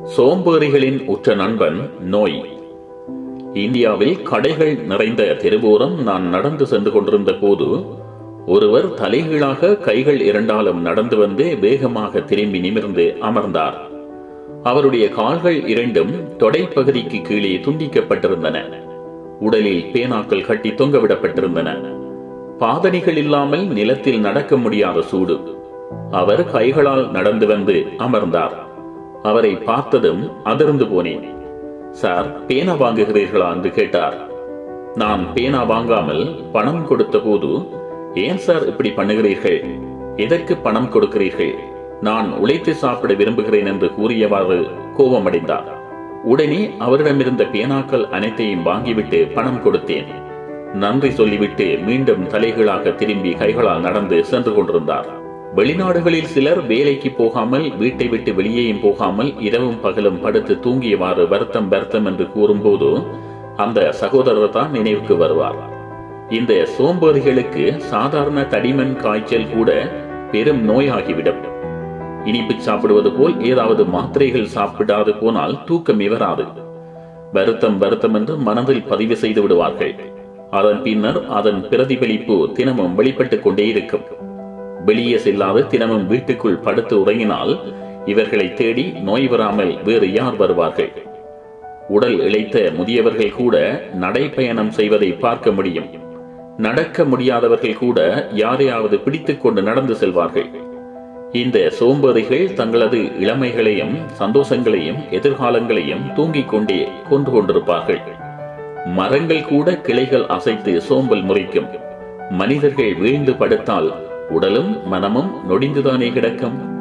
சோம்பேறிகளின் உற்ற நண்பன் நோய் இந்தியாவில் கடைகள் நிறைந்த தெருவோரம் நான் நடந்து சென்று கொண்டிருந்த போது ஒருவர் தலைகீழாக கைகள் இரண்டாலும் நடந்து வந்து வேகமாக திரும்பி நிமிர்ந்து அமர்ந்தார் அவருடைய கால்கள் இரண்டும் தொடைப்பகுதிக்கு கீழே துண்டிக்கப்பட்டிருந்தன உடலில் பேனாக்கள் கட்டி தொங்கவிடப்பட்டிருந்தன பாதணிகள் இல்லாமல் நிலத்தில் நடக்க முடியாத சூடு அவர் கைகளால் நடந்து வந்து அமர்ந்தார் அவரை பார்த்ததும் அதிர்ந்து போனேன் சார் பேனா வாங்குகிறீர்களா என்று கேட்டார் நான் பேனா வாங்காமல் பணம் கொடுத்த போது ஏன் சார் இப்படி பண்ணுகிறீர்கள் எதற்கு பணம் கொடுக்கிறீர்கள் நான் உழைத்து சாப்பிட விரும்புகிறேன் என்று கூறியவாறு கோபமடைந்தார் உடனே அவரிடமிருந்த பேனாக்கள் அனைத்தையும் வாங்கிவிட்டு பணம் கொடுத்தேன் நன்றி சொல்லிவிட்டு மீண்டும் தலைகீழாக திரும்பி கைகளால் நடந்து சென்று கொண்டிருந்தார் வெளிநாடுகளில் சிலர் வேலைக்கு போகாமல் வீட்டை விட்டு வெளியேயும் போகாமல் இரவும் பகலும் படுத்து தூங்கியவாறு வருத்தம் வருத்தம் என்று கூறும்போது அந்த சகோதரர் தான் நினைவுக்கு வருவார் இந்த சோம்பேறிகளுக்கு சாதாரண தடிமன் காய்ச்சல் கூட பெரும் நோயாகிவிடும் இனிப்பு சாப்பிடுவது போல் ஏதாவது மாத்திரைகள் சாப்பிடாது போனால் தூக்கம் இவராது வருத்தம் வருத்தம் என்று மனதில் பதிவு செய்து விடுவார்கள் அதன் பின்னர் அதன் பிரதிபலிப்பு தினமும் வெளிப்பட்டுக் கொண்டே இருக்கும் வெளியே செல்லாது தினமும் வீட்டுக்குள் படுத்து உறங்கினால் இவர்களை தேடி நோய் வராமல் வேறு யார் வருவார்கள் உடல் இழைத்த முதியவர்கள் கூட நடைப்பயணம் செய்வதை பார்க்க முடியும் நடக்க முடியாதவர்கள் கூட யாரையாவது பிடித்துக் கொண்டு நடந்து செல்வார்கள் இந்த சோம்பேறிகள் தங்களது இளமைகளையும் சந்தோஷங்களையும் எதிர்காலங்களையும் தூங்கிக் கொண்டே கொண்டு கொண்டிருப்பார்கள் மரங்கள் கூட கிளைகள் அசைத்து சோம்பல் முறைக்கும் மனிதர்கள் வீழ்ந்து படுத்தால் உடலும் மனமும் நொடிந்துதானே கிடக்கும்